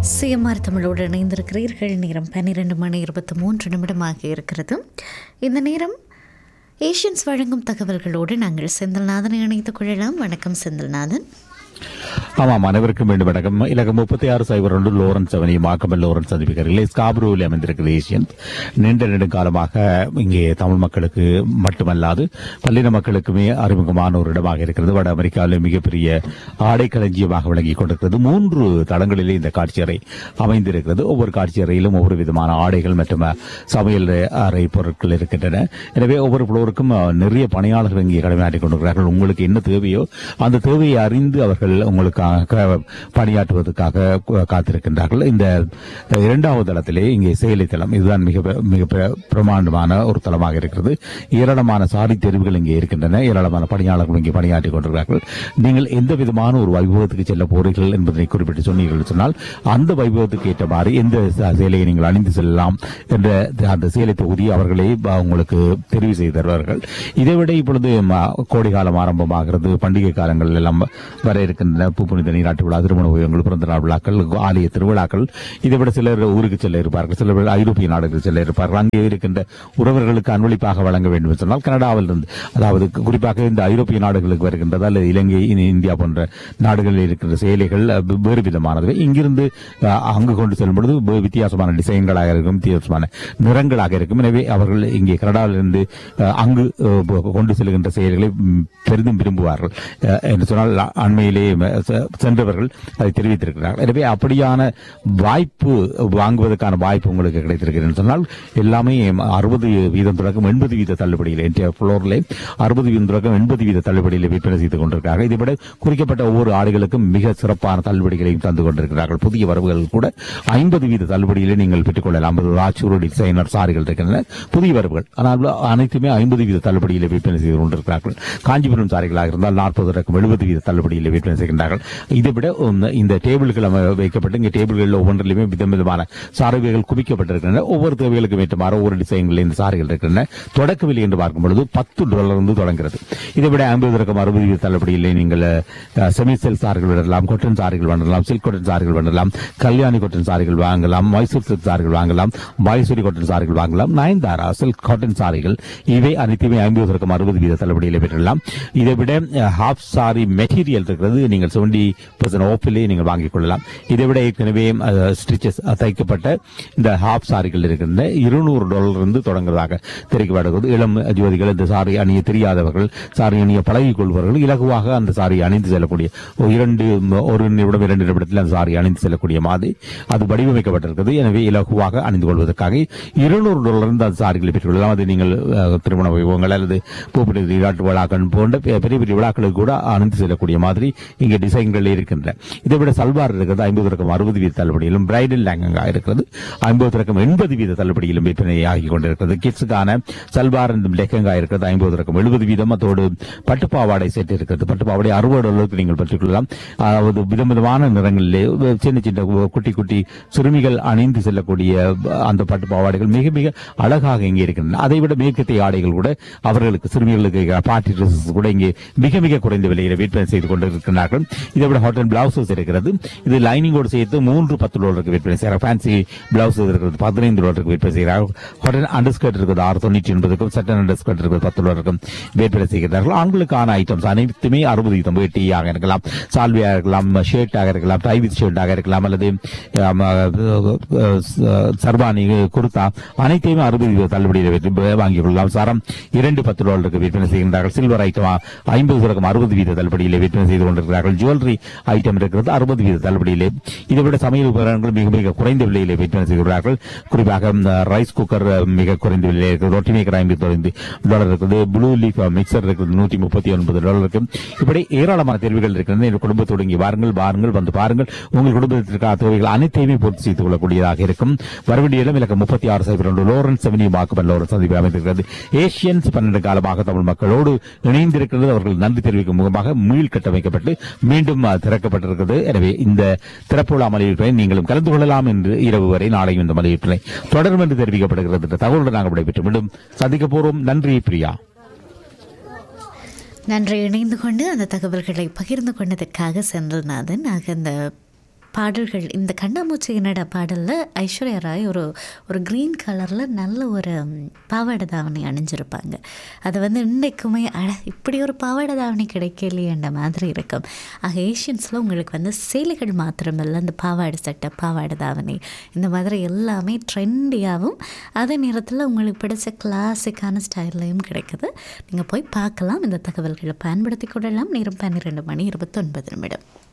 CMR தமிழோடு இணைந்திருக்கிறீர்கள் நேரம் பன்னிரெண்டு மணி இருபத்தி மூன்று நிமிடமாக இருக்கிறது இந்த நேரம் ஏஷியன்ஸ் வழங்கும் தகவல்களோடு நாங்கள் செந்தில்நாதனை இணைத்துக் கொள்ளலாம் வணக்கம் செந்தில்நாதன் ஆமாம் அனைவருக்கும் மீண்டும் வணக்கம் இலக்கம் முப்பத்தி ஆறு சைபர் ஒன்று லோரன்ஸ் அவனி மாக்கமல் லோரன்ஸ் சந்திப்பிக்கிறீர்களே ஸ்காப்ரூவில் அமைந்திருக்கிற ஏசியன் நீண்ட நெடுங்காலமாக இங்கே தமிழ் மக்களுக்கு மட்டுமல்லாது பல்லின மக்களுக்குமே அறிமுகமான ஒரு இடமாக இருக்கிறது வட அமெரிக்காவில் மிகப்பெரிய ஆடை களஞ்சியமாக விளங்கிக் கொண்டிருக்கிறது மூன்று தளங்களிலே இந்த காட்சியறை அமைந்திருக்கிறது ஒவ்வொரு காட்சியறையிலும் ஒவ்வொரு விதமான ஆடைகள் மற்றும் சமையல் அறை பொருட்கள் இருக்கின்றன எனவே ஒவ்வொரு புலவருக்கும் நிறைய பணியாளர்கள் இங்கே கடமையாற்றிக் கொண்டிருக்கிறார்கள் உங்களுக்கு என்ன தேவையோ அந்த தேவையை அறிந்து அவர்கள் உங்களுக்காக பணியாற்றுவதற்காக கு- காத்திருக்கின்றார்கள் இந்த இரண்டாவது தளத்திலே இங்கே செயலி தளம் இதுதான் மிக பெ- மிக பெ- பிரமாண்டமான ஒரு தளமாக இருக்கிறது ஏராளமான சாரி தெரிவுகள் இங்கே இருக்கின்றன ஏராளமான பணியாளர்கள் இங்கே பணியாற்றிக் கொண்டிருக்கிறார்கள் நீங்கள் எந்த விதமான ஒரு வைபவத்துக்கு செல்ல போறீர்கள் என்பதை குறிப்பிட்டு சொன்னீர்கள் என்று சொன்னால் அந்த வைபவத்துக்கு ஏற்ற மாதிரி எந்த ச- சேலையை நீங்கள் அணிந்து செல்லலாம் என்ற அந்த சேலை தொகுதி அவர்களே ப- உங்களுக்கு தெரிவு செய்து தருவார்கள் இதைவிட இப்பொழுது ம, கோடை காலம் ஆரம்பமாகிறது பண்டிகை காலங்கள் எல்லாம் வர இருக்கின்றன பூ புனித நீராட்டு விழா திருமண உயங்கள் பிறந்த நாள் விழாக்கள் ஆலய திருவிழாக்கள் இதைவிட சிலர் ஊருக்கு செல்ல இருப்பார்கள் சிலர் ஐரோப்பிய நாடுகள் செல்ல இருப்பார்கள் அங்கே இருக்கின்ற உறவர்களுக்கு அன்பளிப்பாக வழங்க வேண்டும் என்று சொன்னால் கனடாவில் இருந்து அதாவது குறிப்பாக இந்த ஐரோப்பிய நாடுகளுக்கு வருகின்றது அல்லது இலங்கை இனி இந்தியா போன்ற நாடுகளில் இருக்கின்ற செயலிகள் அஹ், வேறு விதமானது இங்கிருந்து அஹ், அங்கு கொண்டு செல்லும் பொழுது வே- வித்தியாசமான டிசைன்களாக இருக்கும் வித்தியாசமான நிறங்களாக இருக்கும் எனவே அவர்கள் இங்கே கனடாவிலிருந்து அஹ், அங்கு அஹ், கொண்டு செல்கின்ற செயல்களை ம், பெரிதும் விரும்புவார்கள் அஹ், என்று சொன்னால் அண்மையிலே ம, செ- சென்றவர்கள் அதை தெரிவித்திருக்கிறார்கள் எனவே அப்படியான வாய்ப்பு வாங்குவதற்கான வாய்ப்பு உங்களுக்கு கிடைத்திருக்கிறது என்று சொன்னால் எல்லாமே அறுபது வீதம் தொடக்கம் எண்பது வீத தள்ளுபடியில் என்ற ஃப்ளோரில் அறுபது வீதம் தொடக்கம் எண்பது வீத தள்ளுபடியில் விற்பனை செய்து கொண்டிருக்கிறார்கள் இதைவிட குறிக்கப்பட்ட ஒவ்வொரு ஆடைகளுக்கும் மிக சிறப்பான தள்ளுபடிகளையும் தந்து கொண்டிருக்கிறார்கள் புதிய வரவுகள் கூட ஐம்பது வீத தள்ளுபடியிலே நீங்கள் பெற்றுக்கொள்ளலாம் ஐம்பது ராச்சூர் டிசைனர் சாரிகள் இருக்கின்றன புதிய வரவுகள் ஆனால் அனைத்துமே ஐம்பது வீத தள்ளுபடியில் விற்பனை செய்து கொண்டிருக்கிறார்கள் காஞ்சிபுரம் சாரிகளாக இருந்தால் நாற்பது ரக்கம் எழுபது வீத தள்ளுபடியில் விற்பனை செய்கின்றார்கள் இதை விட உம், இந்த டேபிள்கள் அம- வைக்கப்பட்டு இங்கே டேபிள்களில் ஒவ்வொன்றிலுமே விதம் விதமான சாரவிகள் குவிக்கப்பட்டிருக்கின்றன ஒவ்வொரு தேவைகளுக்கும் ஏற்றமாறு ஒவ்வொரு டிசைன்களில் இந்த சாரிகள் இருக்கின்றன தொடக்க விலை என்று பார்க்கும் பொழுது பத்து டாலர் இருந்து தொடங்குகிறது இதை விட ஐம்பது ரக்கம் அறுபது வீத தள்ளுபடியில் நீங்கள் செமி சில்க் சாரிகள் விடலாம் கொட்டன் சாரிகள் வாங்கலாம் சில்க் கொட்டன் சாரிகள் வாங்கலாம் கல்யாணி கொட்டன் சாரிகள் வாங்கலாம் மைசூர் சில்க் சாரிகள் வாங்கலாம் மைசூரி கொட்டன் சாரிகள் வாங்கலாம் நயன்தாரா சில்க் காட்டன் சாரிகள் இவை அனைத்துமே ஐம்பது ரக்கம் அறுபது வீத தள்ளுபடியில் பெற்றலாம் இதை விட ஹாஃப் சாரி மெட்டீரியல் இருக்கிறது நீங்கள் செவன்டி பர்சன்ட் ஆஃபிலே நீங்கள் வாங்கிக் கொள்ளலாம் இதை விட ஏற்கனவே ஸ்டிச்சஸ் தைக்கப்பட்ட இந்த ஹாஃப் சாரிகள் இருக்கின்ற இருநூறு டாலர் இருந்து தொடங்குவதாக தெரிவிக்கப்படுகிறது இளம் ஜோதிகள் இந்த சாரி அணிய தெரியாதவர்கள் சாரி அணிய பழகிக் கொள்பவர்கள் இலகுவாக அந்த சாரி அணிந்து செல்லக்கூடிய ஒரு இரண்டு ம், ஒரு நிமிடம் இரண்டு நிமிடத்தில் அந்த சாரி அணிந்து செல்லக்கூடிய மாதிரி அது வடிவமைக்கப்பட்டிருக்கிறது எனவே இலகுவாக அணிந்து கொள்வதற்காக இருநூறு டாலர் இருந்து அந்த சாரிகளை பெற்றுக்கொள்ளலாம் அது நீங்கள் அஹ், திருமண வைபவங்கள் அல்லது பூப்படி விளையாட்டு விழாக்கள் போன்ற பெ- பெரிய பெரிய விழாக்களுக்கு கூட அணிந்து செல்லக்கூடிய மாதிரி இங்கே டிசைன்கள் இருக்கின்றன இதை விட சல்வார் இருக்கிறது ஐம்பது ரக்கம் அறுபது வீத தள்ளுபடியிலும் பிரைடல் லேங்கங்கா இருக்கிறது ஐம்பது ரக்கம் எண்பது வீத தள்ளுபடியிலும் விற்பனை ஆகி கொண்டிருக்கிறது கிட்ஸுக்கான சல்வார் லெக்கங்கா இருக்கிறது ஐம்பது ரக்கம் எழுபது வீதம் அதோடு பட்டுப்பாவாடை செட் இருக்கிறது பட்டுப்பாவாடை அறுபது அளவுக்கு நீங்கள் பெற்றுக்கொள்ளலாம் அதாவது விதவிதமான நிறங்களிலே சின்ன சின்ன குட்டி குட்டி சிறுமிகள் அணிந்து செல்லக்கூடிய அந்த பட்டு பாவாடைகள் மிக மிக அழகாக இங்கே இருக்கின்றன அதை விட மேற்கத்திய ஆடைகள் கூட அவர்களுக்கு சிறுமிகளுக்கு பார்ட்டி ட்ரெஸ்ஸஸ் கூட இங்கே மிக மிக குறைந்த விலையில் விற்பனை செய்து கொண்டிருக்கிறார்கள் இதை விட ஹாட்டன் பிளவுசஸ் இருக்கிறது இது லைனிங்கோடு சேர்த்து மூன்று பத்து டாலருக்கு விற்பனை செய்கிறார் ஃபேன்சி பிளவுஸ் இருக்கிறது பதினைந்து டாலருக்கு விற்பனை செய்கிறார்கள் ஹாட்டன் அண்டர்ஸ்கர்ட் இருக்குது ஆறு தொண்ணூற்றி ஒன்பதுக்கும் சட்டன் அண்டர்ஸ்கர்ட் இருக்குது பத்து டாலருக்கும் விற்பனை செய்கிறார்கள் ஆண்களுக்கான ஐட்டம்ஸ் அனைத்துமே அறுபது வீதம் வேட்டியாக இருக்கலாம் சால்வியாக இருக்கலாம் ஷர்ட்டாக இருக்கலாம் டை வித் ஷர்ட்டாக இருக்கலாம் அல்லது ஆம், அஹ், சர்வானி குர்தா அனைத்தையுமே அறுபது வீத தள்ளுபடியில் விற்பனை வாங்கிக் கொள்ளலாம் சரம் இரண்டு பத்து டாலருக்கு விற்பனை செய்கின்றார்கள் சில்வர் ஐட்டம் ஐம்பது தொடக்கம் அறுபது வீத தள்ளுபடியிலே விற்பனை செய்து கொண்டிருக்கிறார்கள் ஜுவல்லரி ஐட்டம் இருக்கிறது அறுபது வீத தள்ளுபடியிலே இதை விட சமையல் உபகரணங்கள் மிக மிக குறைந்த விலையிலே விற்பனை செய்கிறார்கள் குறிப்பாக இந்த ரைஸ் குக்கர் மிக குறைந்த விலையில் இருக்கிறது ரொட்டி மேக்கர் ஐம்பது தொலைந்து டாலர் இருக்குது ப்ளூ லீஃப் மிக்சர் இருக்குது நூற்றி முப்பத்தி ஒன்பது டாலர் இருக்கு இப்படி ஏராளமான தேர்வுகள் இருக்கிறது எங்கள் குடும்பத்தோடு இங்கே வாருங்கள் வாருங்கள் வந்து பாருங்கள் உங்கள் குடும்பத்திற்கான தேவைகள் அனைத்தையுமே பூர்த்தி செய்து கொள்ளக்கூடியதாக இருக்கும் வரவேண்டிய இடம் இலக்கம் முப்பத்தி ஆறு சைபர் ஒன்று லோரன்ஸ் செவனி மாக்குமன் லோரன்ஸ் சந்திப்பு அமைந்திருக்கிறது ஏசியன்ஸ் பன்னெண்டு காலமாக தமிழ் மக்களோடு இணைந்திருக்கிறது அவர்கள் நன்றி தெரிவிக்கும் முகமாக மீள் கட்டமைக்கப்பட்டு மீண்டும் அஹ், திறக்கப்பட்டிருக்கிறது எனவே இந்த திறப்பு விழா மலையிற்பனை நீங்களும் கலந்து கொள்ளலாம் என்று இரவு வரை நாளையும் இந்த மலையிற்பனை தொடரும் என்று தெரிவிக்கப்படுகிறது என்ற தகவலுடன் நாங்கள் விடைபெற்று மீண்டும் சந்திக்க போறோம் நன்றி பிரியா நன்றி இணைந்து கொண்டு அந்த தகவல்களை பகிர்ந்து கொண்டதற்காக செந்தில்நாதன் ஆக அந்த பாடல்கள் இந்த கண்ணாமூச்சி என்னடா பாடலில் ஐஸ்வர்யா ராய் ஒரு ஒரு க்ரீன் கலரில் நல்ல ஒரு ம், பாவாடை தாவணி அணிஞ்சிருப்பாங்க அது வந்து இன்றைக்குமே அட இப்படி ஒரு பாவாடை தாவணி கிடைக்கலையேன்ற மாதிரி இருக்கும் ஆக ஏஷியன்ஸில் உங்களுக்கு வந்து சேலைகள் மாத்திரமல்ல இந்த பாவாடை சட்டை பாவாடை தாவணி இந்த மாதிரி எல்லாமே ட்ரெண்டியாகவும் அதே நேரத்தில் உங்களுக்கு பிடிச்ச கிளாசிக்கான ஸ்டைல்லையும் கிடைக்குது நீங்கள் போய் பார்க்கலாம் இந்த தகவல்களை பயன்படுத்தி கொள்ளலாம் நேரம் பன்னிரெண்டு மணி இருபத்தொன்பது நிமிடம்